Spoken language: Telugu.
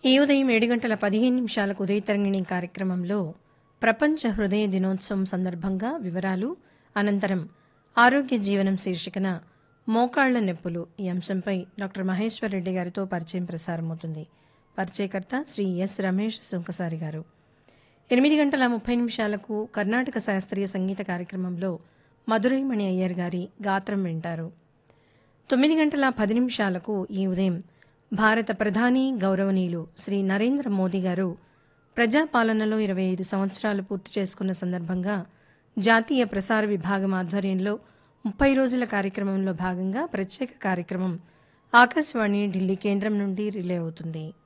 ఈ ఉదయం ఏడు గంటల పదిహేను నిమిషాలకు ఉదయతరంగిణి కార్యక్రమంలో ప్రపంచ హృదయ దినోత్సవం సందర్భంగా వివరాలు అనంతరం ఆరోగ్య జీవనం శీర్షికన మోకాళ్ల నొప్పులు ఈ అంశంపై డాక్టర్ మహేశ్వర్ రెడ్డి గారితో పరిచయం ప్రసారమవుతుంది పరిచయకర్త శ్రీ ఎస్ రమేష్ సుంకసారి గారు ఎనిమిది గంటల ముప్పై నిమిషాలకు కర్ణాటక శాస్త్రీయ సంగీత కార్యక్రమంలో మధురైమణి అయ్యర్ గారి గాత్రం వింటారు తొమ్మిది గంటల పది నిమిషాలకు ఈ ఉదయం భారత ప్రధాని గౌరవనీయులు శ్రీ నరేంద్ర మోదీ గారు ప్రజాపాలనలో ఇరవై ఐదు సంవత్సరాలు పూర్తి చేసుకున్న సందర్భంగా జాతీయ ప్రసార విభాగం ఆధ్వర్యంలో ముప్పై రోజుల కార్యక్రమంలో భాగంగా ప్రత్యేక కార్యక్రమం ఆకాశవాణి ఢిల్లీ కేంద్రం నుండి రిలే అవుతుంది